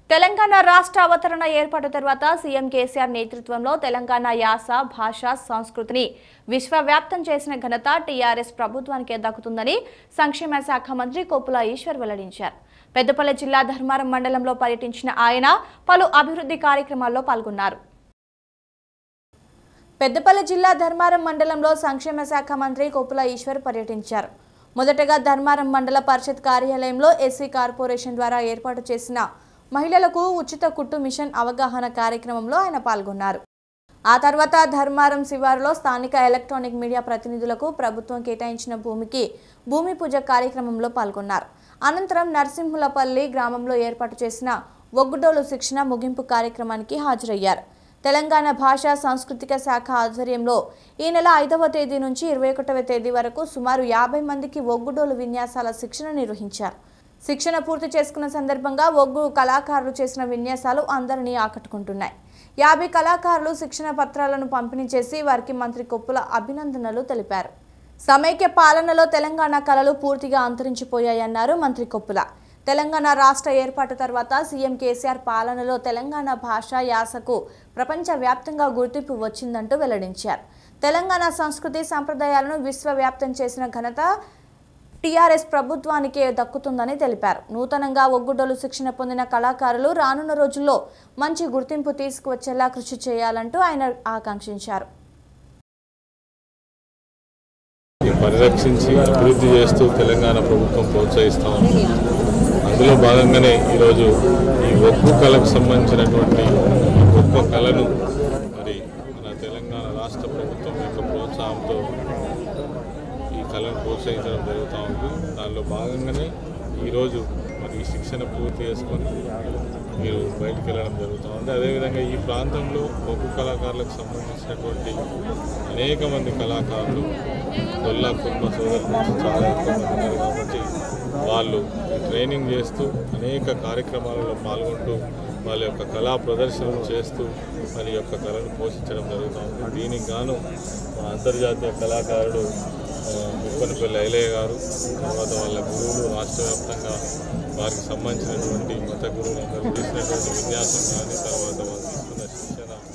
తెలంగాణ రాష్ట్ర అవతరణ ఏర్పాటు తర్వాత సీఎం కేసీఆర్ నేతృత్వంలో తెలంగాణ యాస భాష సంస్కృతిని విశ్వవ్యాప్తం చేసిన ఘనత టీఆర్ఎస్ ప్రభుత్వానికే దక్కుతుందని సంక్షేమ శాఖ మంత్రి కొప్పుల ఈశ్వర్ వెల్లడించారు పెద్దపల్లి జిల్లా ధర్మారం మండలంలో పర్యటించిన ఆయన పలు అభివృద్ధి కార్యక్రమాల్లో పాల్గొన్నారు పెద్దపల్లి జిల్లా ధర్మారం మండలంలో సంక్షేమ శాఖ మంత్రి కొప్పుల ఈశ్వర్ పర్యటించారు మొదటగా ధర్మారం మండల పరిషత్ కార్యాలయంలో ఎస్సీ కార్పొరేషన్ ద్వారా ఏర్పాటు చేసిన మహిళలకు ఉచిత కుట్టు మిషన్ అవగాహన కార్యక్రమంలో ఆయన పాల్గొన్నారు ఆ తర్వాత ధర్మారం శివారులో స్థానిక ఎలక్ట్రానిక్ మీడియా ప్రతినిధులకు ప్రభుత్వం కేటాయించిన భూమికి భూమి పూజ కార్యక్రమంలో పాల్గొన్నారు అనంతరం నరసింహులపల్లి గ్రామంలో ఏర్పాటు చేసిన ఒగ్గుడోలు శిక్షణ ముగింపు కార్యక్రమానికి హాజరయ్యారు తెలంగాణ భాషా సాంస్కృతిక శాఖ ఆధ్వర్యంలో ఈ నెల ఐదవ తేదీ నుంచి ఇరవై ఒకటవ తేదీ వరకు సుమారు యాభై మందికి ఒగ్గుడోలు విన్యాసాల శిక్షణ నిర్వహించారు శిక్షణ పూర్తి చేసుకున్న సందర్భంగా ఒగ్గు కళాకారులు చేసిన విన్యాసాలు అందరినీ ఆకట్టుకుంటున్నాయి యాభై కళాకారులు శిక్షణ పత్రాలను పంపిణీ చేసి వారికి మంత్రి కొప్పుల అభినందనలు తెలిపారు సమైక్య పాలనలో తెలంగాణ కళలు పూర్తిగా అంతరించిపోయాయన్నారు మంత్రి కొప్పుల తెలంగాణ రాష్ట్ర ఏర్పాటు తర్వాత సీఎం కేసీఆర్ పాలనలో తెలంగాణ భాష యాసకు ప్రపంచవ్యాప్తంగా గుర్తింపు వచ్చిందంటూ వెల్లడించారు తెలంగాణ సంస్కృతి సంప్రదాయాలను విశ్వవ్యాప్తం చేసిన ఘనత టీఆర్ఎస్ ప్రభుత్వానికే దక్కుతుందని తెలిపారు నూతనంగా ఒగ్గుడోలు శిక్షణ పొందిన కళాకారులు రానున్న రోజుల్లో మంచి గుర్తింపు తీసుకువచ్చేలా కృషి చేయాలంటూ ఆయన ఆకాంక్షించారు పరిరక్షించి అభివృద్ధి చేస్తూ తెలంగాణ ప్రభుత్వం ప్రోత్సహిస్తూ ఉంది అందులో భాగంగానే ఈరోజు ఈ ఒగ్గు కళకు సంబంధించినటువంటి ఈ గొప్ప కళను మరి మన తెలంగాణ రాష్ట్ర ప్రభుత్వం యొక్క ప్రోత్సాహంతో ఈ కళను ప్రోత్సహించడం జరుగుతూ ఉంది దానిలో భాగంగానే ఈరోజు మరి ఈ శిక్షణ పూర్తి చేసుకొని మీరు బయటికి వెళ్ళడం జరుగుతూ ఉంది అదేవిధంగా ఈ ప్రాంతంలో ఒగ్గు కళాకారులకు సంబంధించినటువంటి అనేక మంది కళాకారులు గొల్లా కుటుంబ సోదరుల నుంచి చాలా ఎక్కువ మంది ఉన్నారు కాబట్టి వాళ్ళు ఈ ట్రైనింగ్ చేస్తూ అనేక కార్యక్రమాలలో పాల్గొంటూ వాళ్ళ యొక్క కళా ప్రదర్శనలు చేస్తూ మరి యొక్క కళను పోషించడం జరుగుతూ ఉంది దీనికి గాను మా అంతర్జాతీయ కళాకారుడు ఆ, ముప్పనపల్లి ఐలయ్య గారు తర్వాత వాళ్ళ గురువులు రాష్ట్ర వ్యాప్తంగా వారికి సంబంధించినటువంటి మత గురువులు అందరూ చేసినటువంటి విన్యాసం కానీ తర్వాత వాళ్ళు తీసుకున్న శిక్షణ